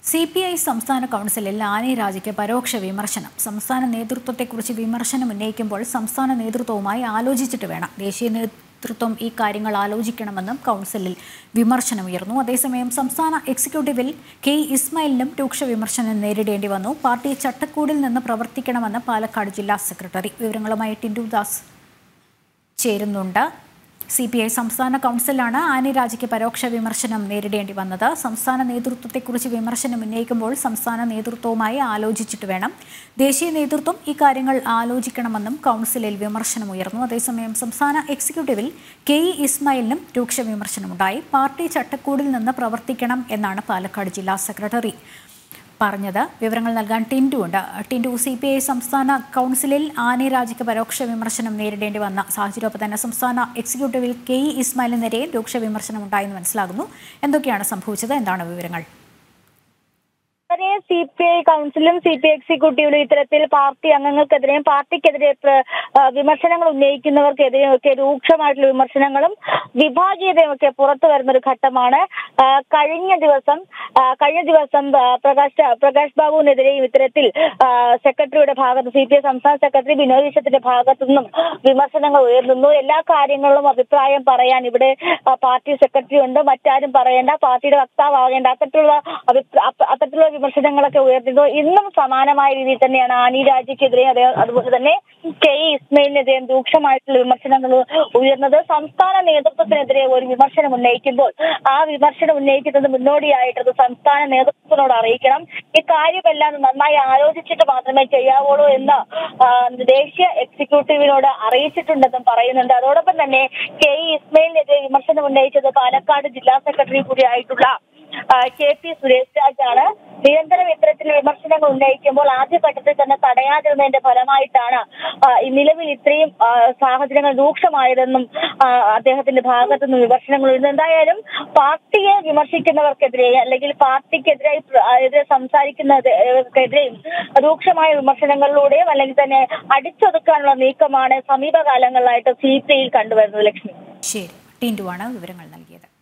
C P I സംസ്ഥാന കൗൺസിലിൽ Annie രാജയ്ക്ക് പരോക്ഷ വിമർശനം സംസ്ഥാന നേതൃത്വത്തെക്കുറിച്ച് വിമർശനം ഉന്നയിക്കുമ്പോൾ സംസ്ഥാന നേതൃത്വവുമായി ആലോചിച്ചിട്ട് വേണം ദേശീയ നേതൃത്വം ഈ കാര്യങ്ങൾ ആലോചിക്കണമെന്നും കൗൺസിലിൽ വിമർശനമുയർന്നു അതേസമയം സംസ്ഥാന എക്സിക്യൂട്ടീവിൽ കെ ഇസ്മായിലിനും രൂക്ഷ വിമർശനം നേരിടേണ്ടി വന്നു പാർട്ടി ചട്ടക്കൂടിൽ നിന്ന് പ്രവർത്തിക്കണമെന്ന് പാലക്കാട് ജില്ലാ സെക്രട്ടറി വിവരങ്ങളുമായി ടിൻഡു ദാസ് ചേരുന്നുണ്ട് സി പി ഐ സംസ്ഥാന കൗൺസിലാണ് ആനി രാജയ്ക്ക് പരോക്ഷ വിമർശനം നേരിടേണ്ടി വന്നത് സംസ്ഥാന നേതൃത്വത്തെക്കുറിച്ച് വിമർശനം ഉന്നയിക്കുമ്പോൾ സംസ്ഥാന നേതൃത്വവുമായി ആലോചിച്ചിട്ട് വേണം ദേശീയ നേതൃത്വം ഈ കാര്യങ്ങൾ ആലോചിക്കണമെന്നും കൗൺസിലിൽ വിമർശനമുയർന്നു അതേസമയം സംസ്ഥാന എക്സിക്യൂട്ടീവിൽ കെ ഇ ഇസ്മായിലിനും രൂക്ഷ വിമർശനമുണ്ടായി പാർട്ടി ചട്ടക്കൂടിൽ നിന്ന് പ്രവർത്തിക്കണം എന്നാണ് പാലക്കാട് ജില്ലാ സെക്രട്ടറി പറഞ്ഞത് വിവരങ്ങൾ നൽകാൻ ടിൻഡു ഉണ്ട് ടിൻഡു സി പി ഐ സംസ്ഥാന കൗൺസിലിൽ ആനി രാജയ്ക്ക് പരോക്ഷ വിമർശനം നേരിടേണ്ടി വന്ന സാഹചര്യമൊപ്പം തന്നെ സംസ്ഥാന എക്സിക്യൂട്ടീവിൽ കെ ഇ ഇസ്മായിലിനെതിരെ രൂക്ഷ വിമർശനം ഉണ്ടായെന്ന് മനസ്സിലാകുന്നു എന്തൊക്കെയാണ് സംഭവിച്ചത് എന്താണ് വിവരങ്ങൾ വരെ സി പി ഐ കൗൺസിലും സി പി ഐ എക്സിക്യൂട്ടീവിലും ഇത്തരത്തിൽ പാർട്ടി അംഗങ്ങൾക്കെതിരെയും പാർട്ടിക്കെതിരെ പ്ര- ആ, വിമർശനങ്ങൾ ഉന്നയിക്കുന്നവർക്കെതിരെയും ഒക്കെ രൂക്ഷമായിട്ടുള്ള വിമർശനങ്ങളും വിഭാഗീയതയും ഒക്കെ പുറത്തു വരുന്ന ഒരു ഘട്ടമാണ് ആ, കഴിഞ്ഞ ദിവസം ആ, കഴിഞ്ഞ ദിവസം ആ, പ്രകാശ് പ്രകാശ് ബാബുവിനെതിരെയും ഇത്തരത്തിൽ ആ, സെക്രട്ടറിയുടെ ഭാഗത്ത് സി പി ഐ സംസ്ഥാന സെക്രട്ടറി ബിനോയ് വിശ്വത്തിന്റെ ഭാഗത്തു നിന്നും വിമർശനങ്ങൾ ഉയർന്നു എല്ലാ കാര്യങ്ങളിലും അഭിപ്രായം പറയാൻ ഇവിടെ ആ, പാർട്ടി സെക്രട്ടറി ഉണ്ട് മറ്റാരും പറയേണ്ട പാർട്ടിയുടെ വക്താവാകേണ്ട അത്തരത്തിലുള്ള അഭിപ്രായ അത്തരത്തിലുള്ള വിമർശനങ്ങളൊക്കെ ഉയർന്നിരുന്നു ഇന്നും സമാനമായ രീതിയിൽ തന്നെയാണ് ആനി രാജയ്ക്കെതിരെ അതേ അതുപോലെ തന്നെ കെ ഇ ഇസ്മയിലിനെതിരെയും രൂക്ഷമായിട്ടുള്ള വിമർശനങ്ങൾ ഉയർന്നത് സംസ്ഥാന നേതൃത്വത്തിനെതിരെ ഒരു വിമർശനം ഉന്നയിക്കുമ്പോൾ ആ വിമർശനം ഉന്നയിക്കുന്നത് മുന്നോടിയായിട്ട് അത് സംസ്ഥാന നേതൃത്വത്തിനോട് അറിയിക്കണം ഇക്കാര്യമെല്ലാം നന്നായി ആലോചിച്ചിട്ട് മാത്രമേ ചെയ്യാവുള്ളൂ എന്ന് ആ, ദേശീയ എക്സിക്യൂട്ടീവിനോട് അറിയിച്ചിട്ടുണ്ടെന്നും പറയുന്നുണ്ട് അതോടൊപ്പം തന്നെ കെ ഇ ഇസ്മയിലിനെതിരെ വിമർശനം ഉന്നയിച്ചത് പാലക്കാട് ജില്ലാ സെക്രട്ടറി കൂടിയായിട്ടുള്ള ആ, കെ പി സുരേഷ് രാജാണ് നിരന്തരം ഇത്തരത്തിൽ വിമർശനങ്ങൾ ഉന്നയിക്കുമ്പോൾ ആദ്യഘട്ടത്തിൽ തന്നെ തടയാതിരുന്നതിന്റെ ഫലമായിട്ടാണ് ആ, ഈ നിലവിൽ ഇത്രയും ആ, സാഹചര്യങ്ങൾ രൂക്ഷമായതെന്നും ആ, അദ്ദേഹത്തിന്റെ ഭാഗത്തു നിന്ന് വിമർശനങ്ങൾ ഉയർന്നു എന്തായാലും പാർട്ടിയെ വിമർശിക്കുന്നവർക്കെതിരെ അല്ലെങ്കിൽ പാർട്ടിക്കെതിരെ പ്ര- എതിരെ സംസാരിക്കുന്നവർക്കെതിരെയും രൂക്ഷമായ വിമർശനങ്ങളിലൂടെയും അല്ലെങ്കിൽ തന്നെ അടിച്ചൊതുക്കാനുള്ള നീക്കമാണ് സമീപകാലങ്ങളിലായിട്ട് സി പി ഐയിൽ കണ്ടുവരുന്നത് ലക്ഷ്മി ശരി ടിൻഡുവാണ് വിവരങ്ങൾ നൽകിയത്